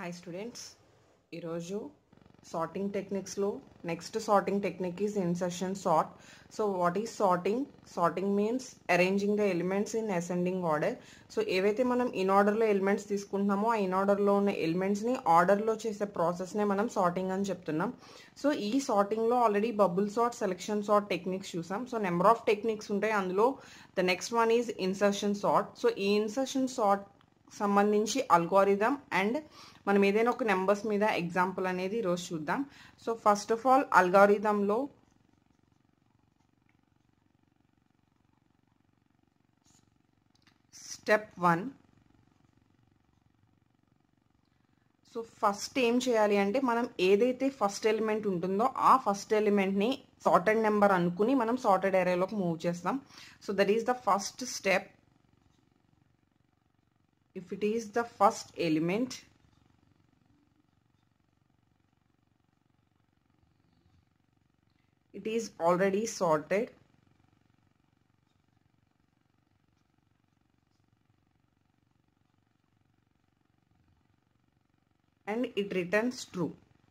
Hi students ఈరోజు sorting టెక్నిక్స్లో next sorting technique is insertion sort so what is sorting sorting means arranging the elements in ascending order so ఏవైతే మనం in ఆర్డర్లో elements తీసుకుంటున్నామో ఆ in ఆర్డర్లో ఉన్న ఎలిమెంట్స్ని ఆర్డర్లో చేసే ప్రాసెస్నే మనం సార్టింగ్ అని చెప్తున్నాం సో ఈ సార్టింగ్లో already bubble sort selection sort techniques చూసాం సో నెంబర్ ఆఫ్ టెక్నిక్స్ ఉంటాయి అందులో the next one is insertion sort so ఈ ఇన్సర్షన్ సార్ట్ సంబంధించి అల్గోరిథం అండ్ మనం ఏదైనా ఒక నెంబర్స్ మీద ఎగ్జాంపుల్ అనేది ఈరోజు చూద్దాం సో ఫస్ట్ ఆఫ్ ఆల్ అల్గారిథంలో స్టెప్ వన్ సో ఫస్ట్ ఏం చేయాలి అంటే మనం ఏదైతే ఫస్ట్ ఎలిమెంట్ ఉంటుందో ఆ ఫస్ట్ ఎలిమెంట్ని సార్టెడ్ నెంబర్ అనుకుని మనం సార్టెడ్ ఏరియాలోకి మూవ్ చేస్తాం so that is the first step if it is the first element it is already sorted and it returns true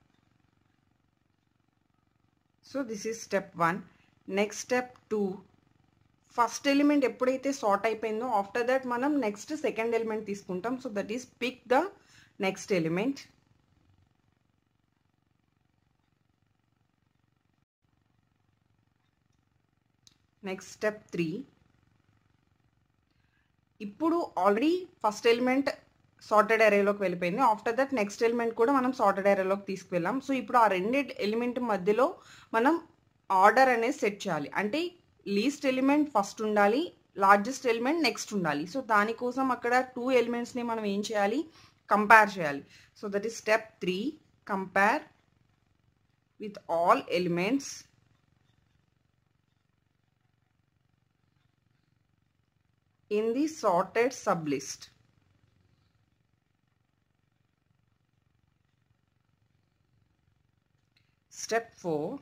so this is step 1 next step 2 first element ఎప్పుడైతే sort అయిపోయిందో after that మనం next second element తీసుకుంటాం so that is pick the next element next step three ఇప్పుడు already first element sorted ఏరియాలోకి వెళ్ళిపోయింది after that next element కూడా మనం sorted ఏరియాలోకి తీసుకువెళ్ళాం so ఇప్పుడు ఆ రెండు ఎలిమెంట్ మధ్యలో మనం ఆర్డర్ అనేది సెట్ చేయాలి అంటే లీస్ట్ ఎలిమెంట్ ఫస్ట్ ఉండాలి లార్జెస్ట్ ఎలిమెంట్ నెక్స్ట్ ఉండాలి సో దానికోసం అక్కడ టూ ఎలిమెంట్స్ని మనం ఏం చేయాలి కంపేర్ చేయాలి so that is step three compare with all elements in the sorted sub list step four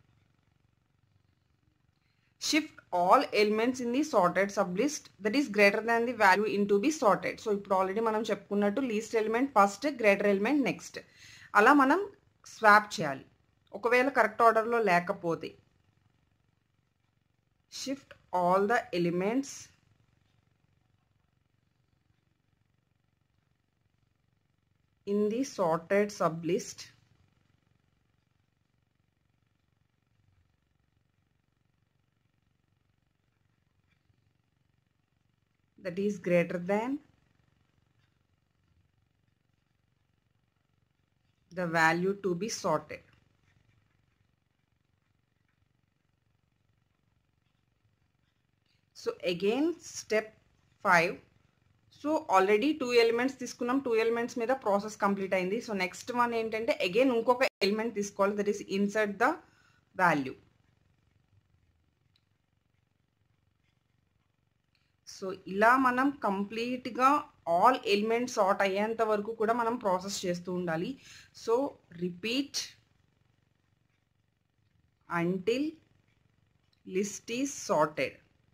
shift all elements in the sorted sublist that is greater than the value into be sorted so ఇప్పుడు already మనం చెప్పుకున్నట్టు least element first greater element next అలా మనం swap చేయాలి ఒకవేళ correct ఆర్డర్లో లేకపోతే shift all the elements in the sorted sub list that is greater than the value to be sorted. So again step 5 so already two elements తీసుకున్నాం two elements మీద process complete అయింది so next one ఏంటంటే again ఇంకొక element తీసుకోవాలి that is insert the value so ఇలా మనం కంప్లీట్గా all elements sort అయ్యేంత వరకు కూడా మనం ప్రాసెస్ చేస్తూ ఉండాలి so repeat until list is sorted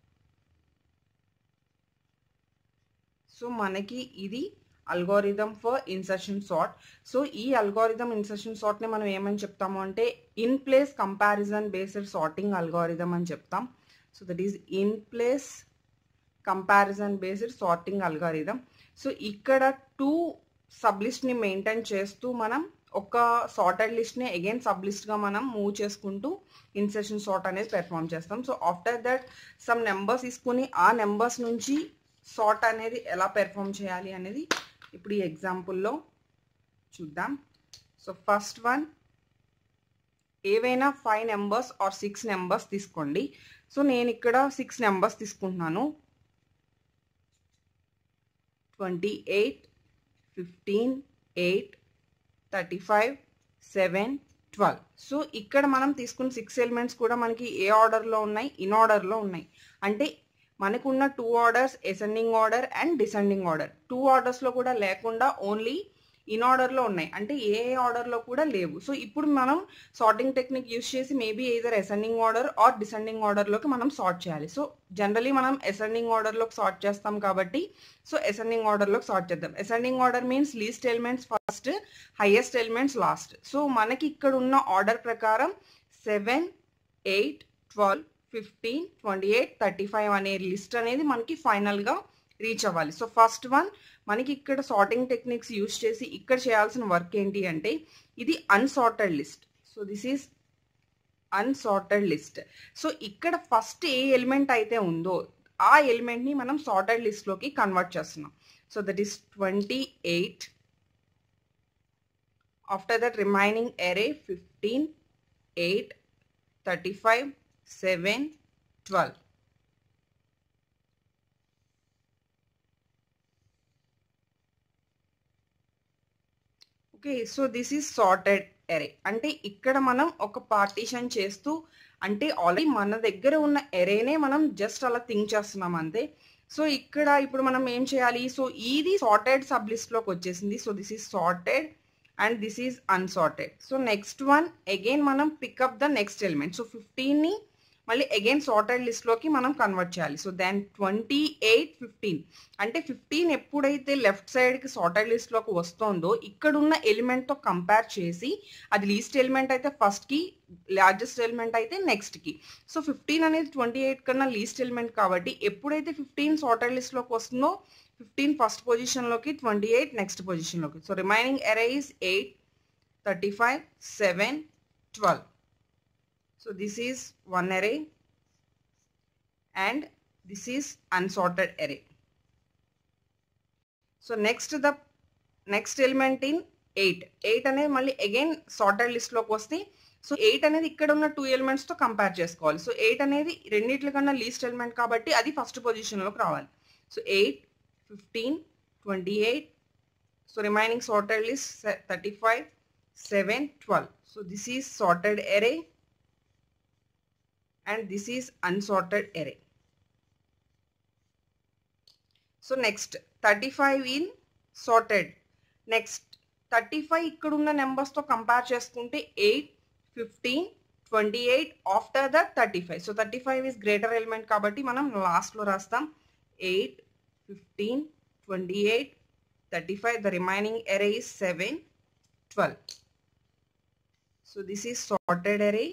so మనకి ఇది algorithm for insertion sort so ఈ అల్గోరిథం ఇన్సర్షన్ సార్ట్ని మనం ఏమని చెప్తాము అంటే in place comparison based sorting algorithm అని చెప్తాం so that is in place comparison based sorting algorithm so ఇక్కడ టూ సబ్ లిస్ట్ని మెయింటైన్ చేస్తూ మనం ఒక సార్టెడ్ లిస్ట్ని అగైన్ సబ్ లిస్ట్గా మనం మూవ్ చేసుకుంటూ ఇన్సెషన్ సార్ట్ అనేది పెర్ఫామ్ చేస్తాం so after that some numbers తీసుకుని ఆ నెంబర్స్ నుంచి సార్ట్ అనేది ఎలా పెర్ఫామ్ చేయాలి అనేది ఇప్పుడు ఈ ఎగ్జాంపుల్లో చూద్దాం సో ఫస్ట్ వన్ ఏవైనా five numbers or six numbers తీసుకోండి సో నేను ఇక్కడ సిక్స్ నెంబర్స్ తీసుకుంటున్నాను twenty eight fifteen eight thirty five seven twelve so ఇక్కడ మనం తీసుకున్న సిక్స్ ఎలిమెంట్స్ కూడా మనకి ఏ ఆర్డర్లో ఉన్నాయి ఇన్ ఆర్డర్లో ఉన్నాయి అంటే మనకున్న two orders ascending order and descending order two ఆర్డర్స్లో కూడా లేకుండా ఓన్లీ ఇన్ ఆర్డర్లో ఉన్నాయి అంటే ఏ ఆర్డర్లో కూడా లేవు సో ఇప్పుడు మనం సార్టింగ్ టెక్నిక్ యూస్ చేసి maybe either ascending order or descending ఆర్డర్లోకి మనం సార్ట్ చేయాలి సో జనరలీ మనం అసెండింగ్ ఆర్డర్లోకి సార్ట్ చేస్తాం కాబట్టి సో అసెండింగ్ ఆర్డర్లోకి సార్ట్ చేద్దాం ascending order means least elements first highest elements last so మనకి ఇక్కడ ఉన్న ఆర్డర్ ప్రకారం seven eight twelve fifteen twenty eight thirty five అనే లిస్ట్ అనేది మనకి ఫైనల్గా రీచ్ అవ్వాలి సో ఫస్ట్ వన్ మనకి ఇక్కడ సార్టింగ్ టెక్నిక్స్ యూస్ చేసి ఇక్కడ చేయాల్సిన వర్క్ ఏంటి అంటే ఇది unsorted list so this is unsorted list so ఇక్కడ ఫస్ట్ ఏ ఎలిమెంట్ అయితే ఉందో ఆ ఎలిమెంట్ని మనం సార్టెడ్ లిస్ట్లోకి కన్వర్ట్ చేస్తున్నాం so that is twenty eight after that remaining array fifteen eight thirty five seven twelve okay so this is sorted array అంటే ఇక్కడ మనం ఒక పార్టీషన్ చేస్తూ అంటే ఆల్రెడీ మన దగ్గర ఉన్న ఎరేనే మనం జస్ట్ అలా థింక్ చేస్తున్నాం అంతే సో ఇక్కడ ఇప్పుడు మనం ఏం చేయాలి సో ఇది సార్టెడ్ సబ్ లిస్ట్లోకి వచ్చేసింది so this is sorted and this is unsorted so next one again మనం pick up the next element so ఫిఫ్టీన్ని మళ్ళీ అగైన్ సార్టెడ్ లిస్ట్లోకి మనం కన్వర్ట్ చేయాలి so then twenty eight fifteen అంటే ఫిఫ్టీన్ ఎప్పుడైతే లెఫ్ట్ సైడ్కి సార్టెడ్ లిస్ట్లోకి వస్తుందో ఇక్కడున్న ఎలిమెంట్తో కంపేర్ చేసి అది లీస్ట్ ఎలిమెంట్ అయితే ఫస్ట్కి లార్జెస్ట్ ఎలిమెంట్ అయితే నెక్స్ట్కి సో ఫిఫ్టీన్ అనేది ట్వంటీ ఎయిట్ కన్నా లీస్ట్ ఎలిమెంట్ కాబట్టి ఎప్పుడైతే ఫిఫ్టీన్ సార్టెడ్ లిస్ట్లోకి వస్తుందో ఫిఫ్టీన్ ఫస్ట్ పొజిషన్లోకి ట్వంటీ ఎయిట్ నెక్స్ట్ పొజిషన్లోకి so remaining arrays eight thirty five seven twelve So this is one array and this is unsorted array. So next the next element in 8. 8 అనేది మళ్ళీ again sorted లిస్ట్లోకి వస్తే so eight అనేది ఇక్కడ ఉన్న two ఎలిమెంట్స్తో compare చేసుకోవాలి so eight అనేది రెండిట్ల కన్నా లీస్ట్ ఎలిమెంట్ కాబట్టి అది ఫస్ట్ పొజిషన్లోకి రావాలి so eight fifteen twenty eight so remaining sorted list thirty five seven twelve so this is sorted array and this is unsorted array. So next 35 in sorted. Next 35 ఇక్కడ ఉన్న నెంబర్స్తో compare చేసుకుంటే eight fifteen twenty eight after that thirty five so thirty five is greater element కాబట్టి మనం లాస్ట్లో రాస్తాం eight fifteen twenty eight thirty five the remaining array is seven twelve so this is sorted array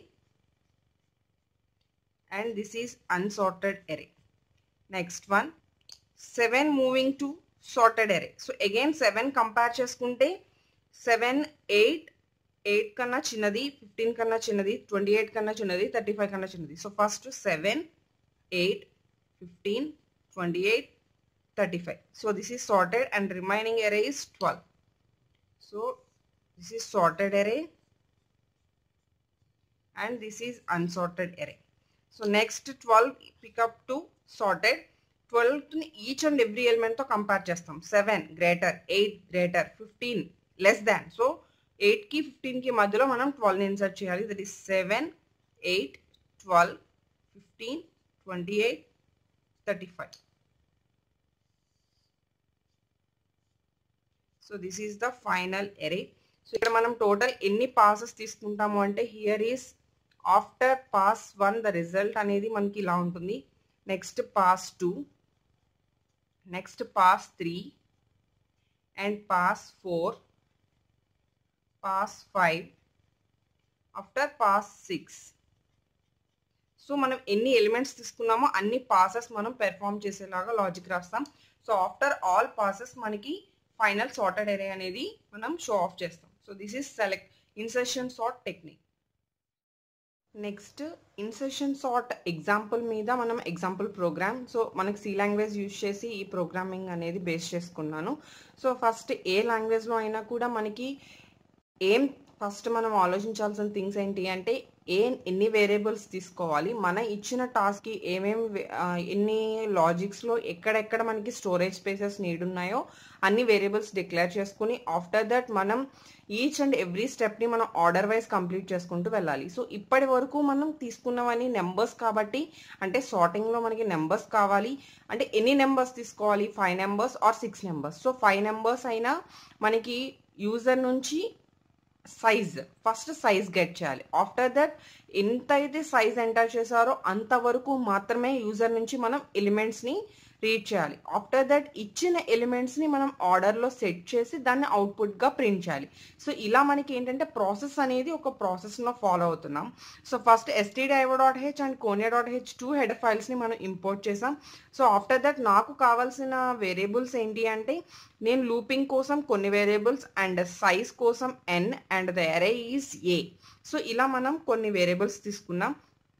and this is unsorted array. Next one, 7 moving to sorted array. So again 7 compare చేసుకుంటే 7, 8, 8 కన్నా చిన్నది 15 కన్నా చిన్నది 28 కన్నా చిన్నది 35 కన్నా చిన్నది so first 7, 8, 15, 28, 35. So this is sorted and remaining array is 12. So this is sorted array and this is unsorted array. So next twelve pick up to sorted ట్వెల్వ్ని ఈచ్ అండ్ ఎవ్రీ ఎలిమెంట్తో కంపేర్ చేస్తాం seven greater eight greater fifteen less than so ఎయిట్కి ఫిఫ్టీన్కి మధ్యలో మనం ట్వెల్వ్ని insert చేయాలి that is seven eight twelve fifteen twenty eight thirty five so this is the final array so ఇక్కడ మనం టోటల్ ఎన్ని పాసెస్ తీసుకుంటాము అంటే here is after pass one the result అనేది మనకి ఇలా ఉంటుంది next pass two next pass three and pass four pass five after pass six so మనం ఎన్ని ఎలిమెంట్స్ తీసుకున్నామో అన్ని పాసెస్ మనం పెర్ఫామ్ చేసేలాగా లాజిక్ రాస్తాం సో ఆఫ్టర్ ఆల్ పాసెస్ మనకి ఫైనల్ సార్టెడ్ ఎరే అనేది మనం షో ఆఫ్ చేస్తాం so this is select insertion sort technique next insertion sort example మీద మనం ఎగ్జాంపుల్ ప్రోగ్రామ్ సో మనకి సి లాంగ్వేజ్ యూజ్ చేసి ఈ ప్రోగ్రామింగ్ అనేది బేస్ చేసుకున్నాను సో ఫస్ట్ ఏ లాంగ్వేజ్లో అయినా కూడా మనకి ఏం ఫస్ట్ మనం ఆలోచించాల్సిన థింగ్స్ ఏంటి అంటే ఏ ఎన్ని వేరియబుల్స్ తీసుకోవాలి మన ఇచ్చిన టాస్క్కి ఏమేమి ఎన్ని లాజిక్స్లో ఎక్కడెక్కడ మనకి స్టోరేజ్ స్పేసెస్ నీడ్ ఉన్నాయో అన్ని వేరియబుల్స్ డిక్లేర్ చేసుకుని ఆఫ్టర్ దట్ మనం ఈచ్ అండ్ ఎవ్రీ స్టెప్ని మనం ఆర్డర్ వైజ్ కంప్లీట్ చేసుకుంటూ వెళ్ళాలి సో ఇప్పటి వరకు మనం తీసుకున్నవన్నీ నెంబర్స్ కాబట్టి అంటే సార్టింగ్లో మనకి నెంబర్స్ కావాలి అంటే ఎన్ని నెంబర్స్ తీసుకోవాలి five numbers or six numbers so five numbers అయినా మనకి యూజర్ నుంచి సైజ్ ఫస్ట్ సైజ్ గెట్ చేయాలి ఆఫ్టర్ దట్ ఎంత అయితే సైజ్ ఎంటర్ చేశారో అంతవరకు మాత్రమే యూజర్ నుంచి మనం ఎలిమెంట్స్ని రీడ్ చేయాలి ఆఫ్టర్ దట్ ఇచ్చిన ఎలిమెంట్స్ని మనం ఆర్డర్లో సెట్ చేసి దాన్ని అవుట్పుట్గా ప్రింట్ చేయాలి సో ఇలా మనకి ఏంటంటే ప్రాసెస్ అనేది ఒక ప్రాసెస్లో ఫాలో అవుతున్నాం so first stdio dot h and conio dot h two head ఫైల్స్ని మనం ఇంపోర్ట్ చేసాం సో ఆఫ్టర్ దట్ నాకు కావాల్సిన వేరియబుల్స్ ఏంటి అంటే నేను లూపింగ్ కోసం కొన్ని వేరియబుల్స్ అండ్ సైజ్ కోసం n and the array is a so ఇలా మనం కొన్ని వేరియబుల్స్ తీసుకున్నాం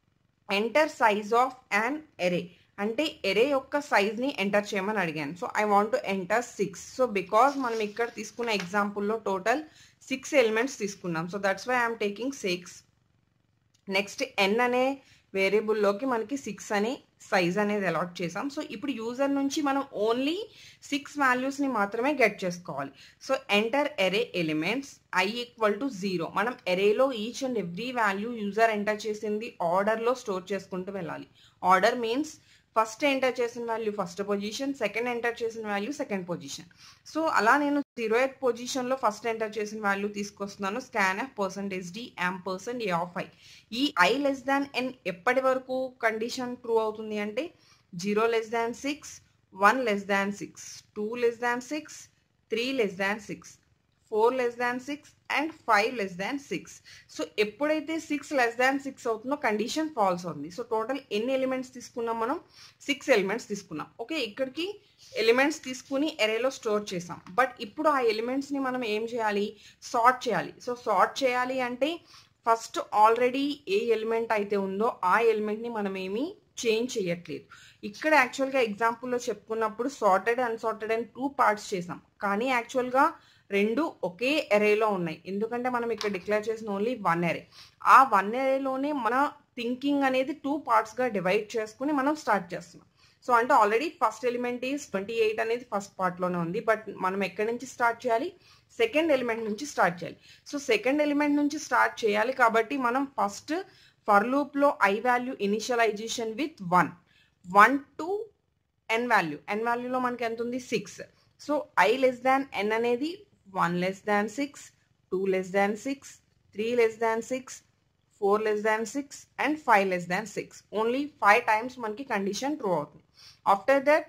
enter size of an array అంటే ఎరే యొక్క సైజ్ని ఎంటర్ చేయమని అడిగాను so I want to enter six so because మనం ఇక్కడ తీసుకున్న ఎగ్జాంపుల్లో టోటల్ సిక్స్ ఎలిమెంట్స్ తీసుకున్నాం so that's why I'm taking six next n అనే వేరియబుల్లోకి మనకి సిక్స్ అనే సైజ్ అనేది అలాట్ చేసాం సో ఇప్పుడు యూజర్ నుంచి మనం ఓన్లీ సిక్స్ వాల్యూస్ని మాత్రమే గెట్ చేసుకోవాలి so enter array elements i equal to zero మనం ఎరేలో each and every value user enter చేసింది ఆర్డర్లో స్టోర్ చేసుకుంటూ వెళ్ళాలి ఆర్డర్ మీన్స్ ఫస్ట్ ఎంటర్ చేసిన value first position second enter చేసిన వాల్యూ సెకండ్ పొజిషన్ సో అలా నేను జీరో ఎయిత్ పొజిషన్లో ఫస్ట్ ఎంటర్ చేసిన వాల్యూ తీసుకొస్తున్నాను scan f percentage d am percent a of i ఈ ఐ లెస్ దాన్ ఎన్ ఎప్పటి వరకు కండిషన్ ట్రూ అవుతుంది అంటే zero less than six one less than six two less than six three less than six four less than six and five less than six so ఎప్పుడైతే six less than six అవుతుందో condition false అవుతుంది so total ఎన్ని elements తీసుకున్నాం మనం six elements తీసుకున్నాం okay ఇక్కడికి elements తీసుకుని ఎరేలో స్టోర్ చేసాం బట్ ఇప్పుడు ఆ ఎలిమెంట్స్ని మనం ఏం చేయాలి సార్ట్ చేయాలి సో సార్ట్ చేయాలి అంటే ఫస్ట్ ఆల్రెడీ ఏ ఎలిమెంట్ అయితే ఉందో ఆ ఎలిమెంట్ని మనం ఏమీ చేంజ్ చేయట్లేదు ఇక్కడ యాక్చువల్గా ఎగ్జాంపుల్లో చెప్పుకున్నప్పుడు సార్టెడ్ అన్సార్టెడ్ అని టూ పార్ట్స్ చేసాం కానీ యాక్చువల్గా రెండు ఒకే ఎరేలో ఉన్నాయి ఎందుకంటే మనం ఇక్కడ డిక్లేర్ చేసిన ఓన్లీ వన్ ఎరే ఆ వన్ ఎరేలోనే మన థింకింగ్ అనేది టూ పార్ట్స్గా డివైడ్ చేసుకుని మనం స్టార్ట్ చేస్తున్నాం సో అంటే already first element is twenty eight అనేది ఫస్ట్ పార్ట్లోనే ఉంది బట్ మనం ఎక్కడి నుంచి స్టార్ట్ చేయాలి సెకండ్ ఎలిమెంట్ నుంచి స్టార్ట్ చేయాలి సో సెకండ్ ఎలిమెంట్ నుంచి స్టార్ట్ చేయాలి కాబట్టి మనం ఫస్ట్ ఫర్ లూప్లో i value initialization with one one to n value n వాల్యూలో మనకి ఎంత ఉంది six so i less than n అనేది one less than six two less than six three less than six four less than six and five less than six only five times మనకి condition true అవుతుంది after that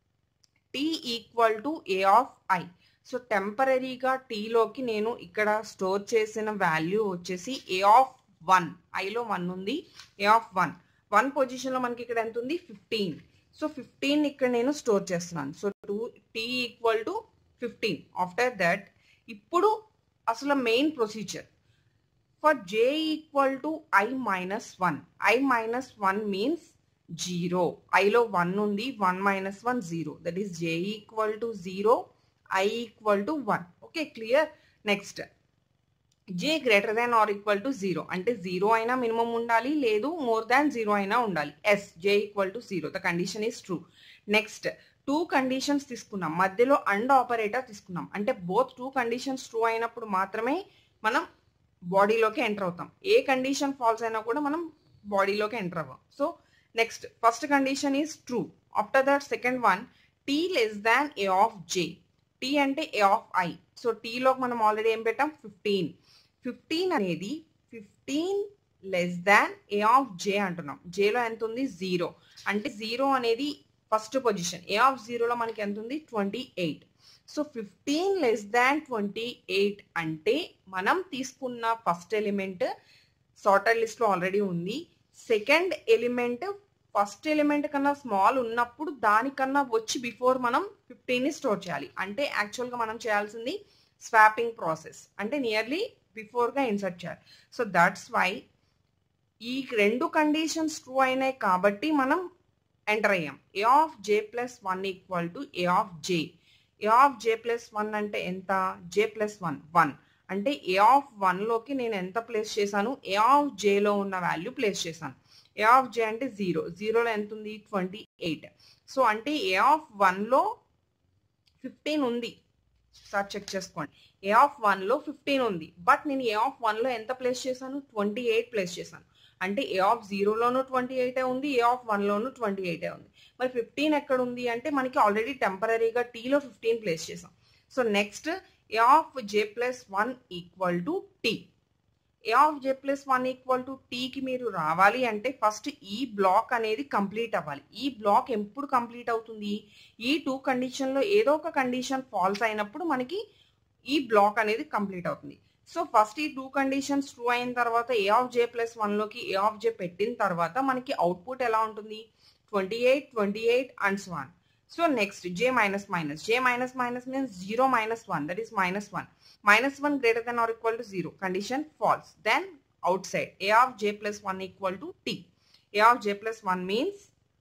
t equal to a of i so టెంపరీగా టీలోకి నేను ఇక్కడ store చేసిన value వచ్చేసి a of one ఐలో one ఉంది ఏ ఆఫ్ వన్ వన్ పొజిషన్లో మనకి ఇక్కడ ఎంత ఉంది ఫిఫ్టీన్ సో ఫిఫ్టీన్ ఇక్కడ నేను స్టోర్ చేస్తున్నాను so two t equal to fifteen after that ఇప్పుడు అసలు main procedure for j equal to i minus one i minus one means zero ఐలో వన్ ఉంది one minus one zero that is j equal to zero i equal to one okay clear next j greater than or equal to zero అంటే zero అయినా minimum ఉండాలి లేదు more than zero అయినా ఉండాలి yes j equal to zero the condition is true next two conditions తీసుకున్నాం మధ్యలో and operator తీసుకున్నాం అంటే బోత్ టూ కండిషన్స్ ట్రూ అయినప్పుడు మాత్రమే మనం బాడీలోకి ఎంటర్ అవుతాం ఏ కండిషన్ ఫాల్స్ అయినా కూడా మనం బాడీలోకి ఎంటర్ అవ్వం so next first condition is true after that second one t less than a of j t అంటే ఏ ఆఫ్ ఐ సో టీలోకి మనం ఆల్రెడీ ఏం పెట్టాం ఫిఫ్టీన్ ఫిఫ్టీన్ అనేది fifteen less than a of j అంటున్నాం జేలో ఎంత ఉంది జీరో అంటే జీరో అనేది ఫస్ట్ పొజిషన్ ఏ ఆఫ్ జీరోలో మనకి ఎంత ఉంది twenty eight so fifteen less than twenty eight అంటే మనం తీసుకున్న ఫస్ట్ ఎలిమెంట్ సార్టర్ లిస్ట్లో ఆల్రెడీ ఉంది సెకండ్ ఎలిమెంట్ ఫస్ట్ ఎలిమెంట్ కన్నా స్మాల్ ఉన్నప్పుడు దానికన్నా వచ్చి బిఫోర్ మనం ఫిఫ్టీన్ని స్టోర్ చేయాలి అంటే యాక్చువల్గా మనం చేయాల్సింది స్వాపింగ్ ప్రాసెస్ అంటే నియర్లీ బిఫోర్గా ఇన్సర్ట్ చేయాలి సో దట్స్ వై ఈ రెండు కండిషన్స్ ట్రూ అయినాయి కాబట్టి మనం ఎంటర్ అయ్యాం a of j plus one equal to a of j a of j plus one అంటే ఎంత జే ప్లస్ వన్ వన్ అంటే ఏ ఆఫ్ వన్లోకి నేను ఎంత ప్లేస్ చేశాను ఏ ఆఫ్ జేలో ఉన్న వాల్యూ ప్లేస్ చేశాను ఏ ఆఫ్ జే అంటే జీరో జీరోలో ఎంత ఉంది ట్వంటీ ఎయిట్ సో అంటే ఏ ఆఫ్ వన్లో ఫిఫ్టీన్ ఉంది సార్ చెక్ చేసుకోండి ఏ ఆఫ్ వన్లో ఫిఫ్టీన్ ఉంది బట్ నేను ఏ ఆఫ్ వన్లో ఎంత ప్లేస్ చేశాను ట్వంటీ ఎయిట్ ప్లేస్ చేశాను అంటే ఏ ఆఫ్ జీరోలోనూ ట్వంటీ ఎయిటే ఉంది ఏ ఆఫ్ వన్లోనూ ట్వంటీ ఎయిటే ఉంది మరి ఫిఫ్టీన్ ఎక్కడ ఉంది అంటే మనకి ఆల్రెడీ టెంపరీగా టీలో ఫిఫ్టీన్ ప్లేస్ చేసాం so next a of j plus one equal to t a of j plus one equal to టీకి మీరు రావాలి అంటే ఫస్ట్ ఈ బ్లాక్ అనేది కంప్లీట్ అవ్వాలి ఈ బ్లాక్ ఎప్పుడు కంప్లీట్ అవుతుంది ఈ టూ కండిషన్లో ఏదో ఒక కండిషన్ ఫాల్స్ అయినప్పుడు మనకి ఈ బ్లాక్ అనేది కంప్లీట్ అవుతుంది సో ఫస్ట్ ఈ టూ కండిషన్స్ ట్రూ అయిన తర్వాత ఏ ఆఫ్ జే ప్లస్ వన్లోకి ఏ ఆఫ్ జే పెట్టిన తర్వాత మనకి అవుట్పుట్ ఎలా ఉంటుంది twenty eight twenty eight and one so next j minus minus j minus minus means zero minus one that is minus one minus 1 greater than or equal to 0 condition false then outside a of j plus 1 equal to t a of j plus 1 means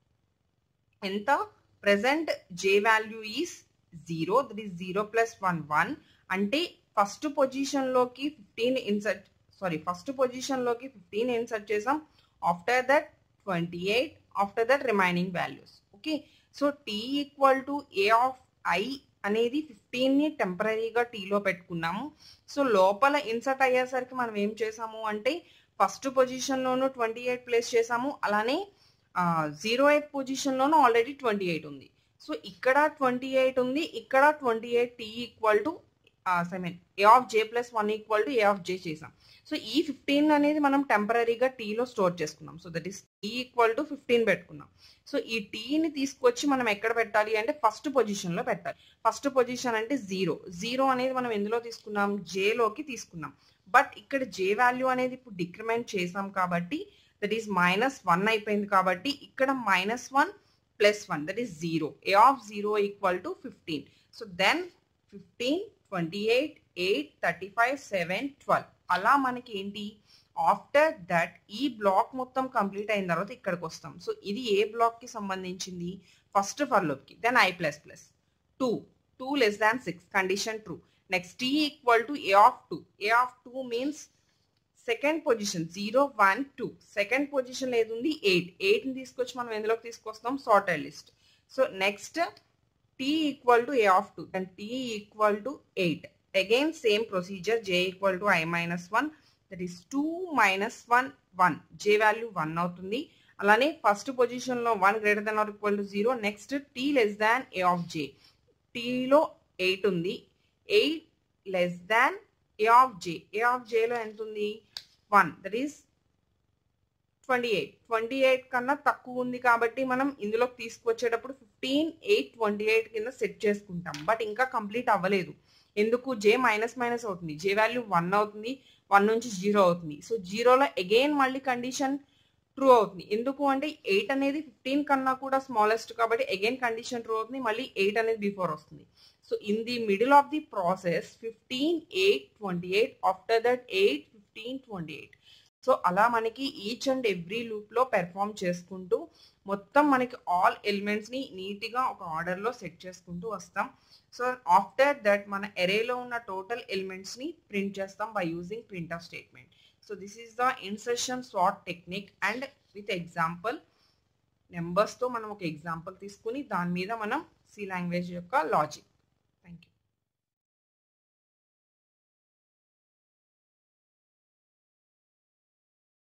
ఎంత present j value is 0 that is 0 plus 1 1 అంటే first position లోకి fifteen insert sorry first position లోకి fifteen insert చేసాం after that twenty eight after that remaining values okay so t equal to a of i అనేది ఫిఫ్టీన్ని టెంపరీగా టీలో పెట్టుకున్నాము so లోపల ఇన్సర్ట్ అయ్యేసరికి మనం ఏం చేసాము అంటే ఫస్ట్ పొజిషన్లోనూ ట్వంటీ ఎయిట్ ప్లేస్ చేసాము అలానే జీరో ఎయిట్ పొజిషన్లోనూ ఆల్రెడీ ట్వంటీ ఎయిట్ ఉంది సో ఇక్కడ ట్వంటీ ఎయిట్ ఉంది ఇక్కడ twenty eight t equal to i mean a of j plus one equal to a of j చేసాం సో ఈ ఫిఫ్టీన్ అనేది మనం టెంపరీగా టీలో స్టోర్ చేసుకున్నాం so that is t equal to fifteen పెట్టుకున్నాం సో ఈ టీని తీసుకొచ్చి మనం ఎక్కడ పెట్టాలి అంటే ఫస్ట్ పొజిషన్లో పెట్టాలి ఫస్ట్ పొజిషన్ అంటే జీరో జీరో అనేది మనం ఎందులో తీసుకున్నాం జేలోకి తీసుకున్నాం బట్ ఇక్కడ జే వాల్యూ అనేది ఇప్పుడు డిక్రిమెంట్ చేసాం కాబట్టి దట్ ఈస్ మైనస్ వన్ అయిపోయింది కాబట్టి ఇక్కడ minus one plus one that is zero a of zero equal to fifteen so then fifteen twenty eight eight thirty five seven twelve అలా మనకి ఏంటి ఆఫ్టర్ దట్ ఈ బ్లాక్ మొత్తం కంప్లీట్ అయిన తర్వాత ఇక్కడికి వస్తాం సో ఇది ఏ బ్లాక్కి సంబంధించింది ఫస్ట్ ఫర్ లోకి then i plus plus two two less than six condition true next t equal to a of two a of two means second position zero one two second position ఏది ఉంది eight ఎయిట్ని తీసుకొచ్చి మనం ఎందులోకి తీసుకొస్తాం sorted list so next t equal to a of two and t equal to eight again same procedure j equal to i minus one that is two minus one one j value one అవుతుంది అలానే first పొజిషన్లో one greater than or equal to zero next t less than a of j టీలో eight ఉంది eight less than a of j a of జేలో ఎంత ఉంది one that is twenty eight twenty eight కన్నా తక్కువ ఉంది కాబట్టి మనం ఇందులోకి తీసుకొచ్చేటప్పుడు ఫిఫ్టీన్ ఎయిట్ ట్వంటీ ఎయిట్ కింద సెట్ చేసుకుంటాం బట్ ఇంకా కంప్లీట్ అవ్వలేదు ఎందుకు జే మైనస్ మైనస్ అవుతుంది జే వాల్యూ వన్ అవుతుంది వన్ నుంచి జీరో అవుతుంది సో జీరోలో అగైన్ మళ్ళీ కండిషన్ ట్రూ అవుతుంది ఎందుకు అంటే ఎయిట్ అనేది ఫిఫ్టీన్ కన్నా కూడా స్మాలెస్ట్ కాబట్టి అగైన్ కండిషన్ ట్రూ అవుతుంది మళ్ళీ ఎయిట్ అనేది బిఫోర్ వస్తుంది so in the middle of the process fifteen eight twenty eight after that eight fifteen twenty eight so అలా మనకి ఈచ్ అండ్ ఎవ్రీ లూప్లో పెర్ఫామ్ చేసుకుంటూ మొత్తం మనకి ఆల్ ఎలిమెంట్స్ని నీట్గా ఒక ఆర్డర్లో సెట్ చేసుకుంటూ వస్తాం సో ఆఫ్టర్ దట్ మన ఎరేలో ఉన్న టోటల్ ఎలిమెంట్స్ని ప్రింట్ చేస్తాం by using print of statement so this is the insertion sort technique and with example నెంబర్స్తో మనం ఒక ఎగ్జాంపుల్ తీసుకుని దాని మీద మనం సి లాంగ్వేజ్ యొక్క లాజిక్